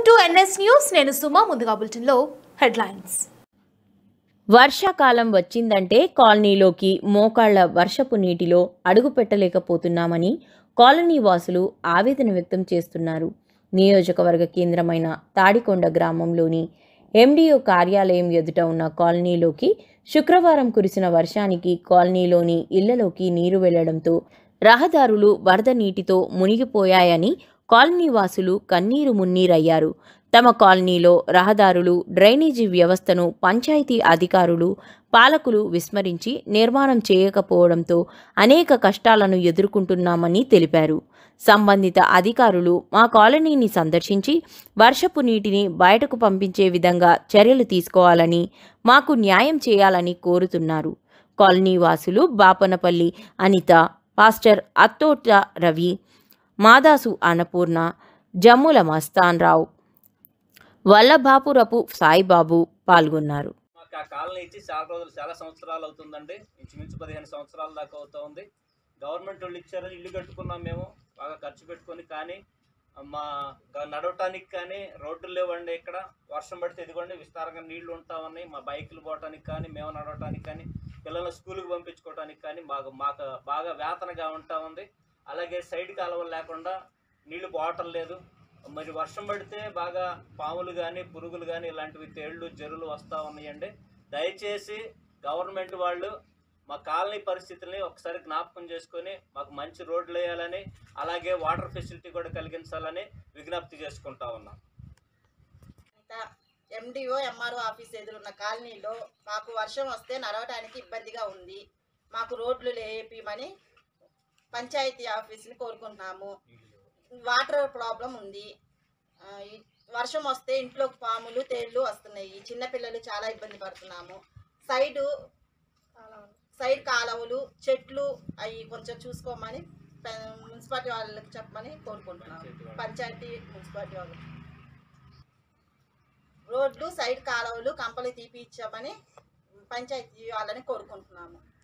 to NS news నేను సుమా ముందుగా బులెటిన్లో హెడ్లైన్స్ వర్షాకాలం వచ్చిందంటే కాలనీలోకి మోకాళ్ల వర్షపు నీటిలో అడుగు పెట్టలేకపోతున్నామని కాలనీ వాసులు ఆవేదన వ్యక్తం చేస్తున్నారు నియోజకవర్గ కేంద్రమైన తాడికొండ గ్రామంలోని ఎండిఓ కార్యాలయం ఎదుట ఉన్న కాలనీలోకి శుక్రవారం కురిసిన వర్షానికి కాలనీలోని ఇళ్లలోకి నీరు వెళ్లడంతో రహదారులు వరద నీటితో మునిగిపోయాయని కాలనీ వాసులు కన్నీరు మున్నీరయ్యారు తమ కాలనీలో రహదారులు డ్రైనేజీ వ్యవస్థను పంచాయతీ అధికారులు పాలకులు విస్మరించి నిర్మాణం చేయకపోవడంతో అనేక కష్టాలను ఎదుర్కొంటున్నామని తెలిపారు సంబంధిత అధికారులు మా కాలనీని సందర్శించి వర్షపు నీటిని బయటకు పంపించే విధంగా చర్యలు తీసుకోవాలని మాకు న్యాయం చేయాలని కోరుతున్నారు కాలనీ వాసులు బాపనపల్లి అనిత పాస్టర్ అత్తోట రవి మాదాసు అన్నపూర్ణ జమ్ముల మస్తాన్ రావు వల్లభాపురపు సాయిబాబు పాల్గొన్నారు మాకు ఆ కాలనీ ఇచ్చి చాలా రోజులు చాలా సంవత్సరాలు అవుతుందండి ఇంచుమించు పదిహేను సంవత్సరాల దాకా అవుతుంది గవర్నమెంట్ వాళ్ళు ఇచ్చారు ఇల్లు కట్టుకున్నాం మేము బాగా ఖర్చు పెట్టుకొని కానీ మా గ- నడవటానికి కానీ రోడ్లు లేవండి ఇక్కడ వర్షం పడితే ఇదిగోండి విస్తారంగా నీళ్లు ఉంటా ఉన్నాయి మా బైకులు పోవటానికి కానీ మేము నడవటానికి కానీ పిల్లల్ని స్కూల్కి పంపించుకోవడానికి కానీ మాకు మాకు బాగా వేతనగా ఉంటా ఉంది అలాగే సైడ్ కాలువలు లేకుండా నీళ్లు పోవటం లేదు మరి వర్షం పడితే బాగా పాములు కానీ పురుగులు కానీ ఇలాంటివి తేళ్లు జరులు వస్తూ ఉన్నాయండి దయచేసి గవర్నమెంట్ వాళ్ళు మా కాలనీ పరిస్థితుల్ని ఒకసారి జ్ఞాపకం చేసుకొని మాకు మంచి రోడ్లు వేయాలని అలాగే వాటర్ ఫెసిలిటీ కూడా కలిగించాలని విజ్ఞప్తి చేసుకుంటా ఉన్నాం ఇంకా ఎండిఓ ఎంఆర్ఓ ఆఫీస్ ఎదురున్న కాలనీలో మాకు వర్షం వస్తే నడవడానికి ఇబ్బందిగా ఉంది మాకు రోడ్లు లేపిమని పంచాయతీ ఆఫీస్ని కోరుకుంటున్నాము వాటర్ ప్రాబ్లం ఉంది ఆ, ఈ వర్షం వస్తే ఇంట్లోకి పాములు తేళ్ళు వస్తున్నాయి చిన్నపిల్లలు చాలా ఇబ్బంది పడుతున్నాము సైడు సైడ్ కాలువలు చెట్లు అవి కొంచెం చూసుకోమని ప- మున్సిపాలిటీ వాళ్ళకి చెప్పమని కోరుకుంటున్నాము పంచాయతీ మున్సిపాలిటీ వాళ్ళకి రోడ్లు సైడ్ కాలువలు కంపలు తీపిచ్చామని పంచాయతీ వాళ్ళని కోరుకుంటున్నాము